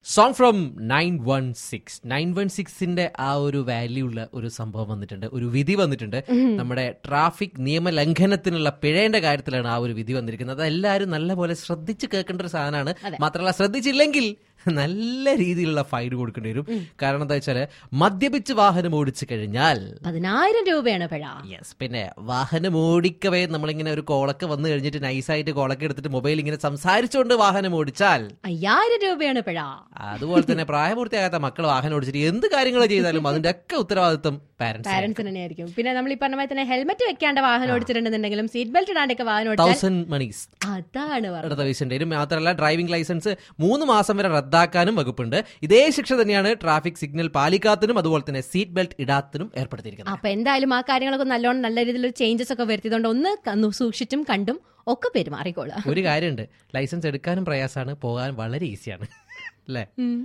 song from nine one six nine one സിക്സിന്റെ ആ ഒരു വാല്യൂ ഉള്ള ഒരു സംഭവം വന്നിട്ടുണ്ട് ഒരു വിധി വന്നിട്ടുണ്ട് നമ്മുടെ ട്രാഫിക് നിയമ ലംഘനത്തിനുള്ള പിഴേന്റെ കാര്യത്തിലാണ് ആ ഒരു വിധി വന്നിരിക്കുന്നത് അത് എല്ലാവരും നല്ലപോലെ ശ്രദ്ധിച്ച് കേൾക്കേണ്ട ഒരു സാധനമാണ് മാത്രമല്ല ശ്രദ്ധിച്ചില്ലെങ്കിൽ നല്ല രീതിയിലുള്ള ഫൈൻ കൊടുക്കേണ്ടി വരും കാരണം എന്താ വെച്ചാല് മദ്യപിച്ച് വാഹനം ഓടിച്ചു കഴിഞ്ഞാൽ പതിനായിരം രൂപയാണ് പിഴ യെസ് പിന്നെ വാഹനം ഓടിക്കവേ നമ്മളിങ്ങനെ ഒരു കോളൊക്കെ വന്നു കഴിഞ്ഞിട്ട് നൈസായിട്ട് കോളൊക്കെ എടുത്തിട്ട് മൊബൈൽ ഇങ്ങനെ സംസാരിച്ചുകൊണ്ട് വാഹനം ഓടിച്ചാൽ അയ്യായിരം രൂപയാണ് പിഴ അതുപോലെ തന്നെ പ്രായപൂർത്തിയാകാത്ത മക്കൾ വാഹനം ഓടിച്ചിട്ട് എന്ത് കാര്യങ്ങൾ ചെയ്താലും അതിന്റെ ഒക്കെ ഉത്തരവാദിത്വം പാരന്റ്സ് പാരന്റ്സിന് തന്നെയായിരിക്കും പിന്നെ നമ്മൾ ഈ പറഞ്ഞ പോലെ തന്നെ ഹെൽമെറ്റ് വെക്കാണ്ട് വാഹനം ഓടിച്ചിട്ടുണ്ടെന്നുണ്ടെങ്കിലും സീറ്റ് ബെൽറ്റ് ഇടാണ്ടൊക്കെ വാഹനം ഓടിച്ചാൽ തൗസൻഡ് മണീസ് അതാണ് പറഞ്ഞത് അടുത്ത വീശേണ്ടി വരും മാത്രമല്ല ഡ്രൈവിംഗ് ലൈസൻസ് മൂന്ന് മാസം വരെ റദ്ദാക്കാനും വകുപ്പുണ്ട് ഇതേ ശിക്ഷ തന്നെയാണ് ട്രാഫിക് സിഗ്നൽ പാലിക്കാത്തതിനും അതുപോലെ തന്നെ സീറ്റ് ബെൽറ്റ് ഇടാത്തതിനും ഏർപ്പെടുത്തിയിരിക്കുന്നത് അപ്പൊ എന്തായാലും ആ കാര്യങ്ങളൊക്കെ നല്ലോണം നല്ല രീതിയിൽ ചേഞ്ചസ് ഒക്കെ വരുത്തിയതുകൊണ്ട് ഒന്ന് കന്നു- സൂക്ഷിച്ചും കണ്ടും ഒക്കെ പെരുമാറിക്കോളാം ഒരു കാര്യമുണ്ട് ലൈസൻസ് എടുക്കാനും പ്രയാസമാണ് പോകാൻ വളരെ ഈസിയാണ് അല്ലേ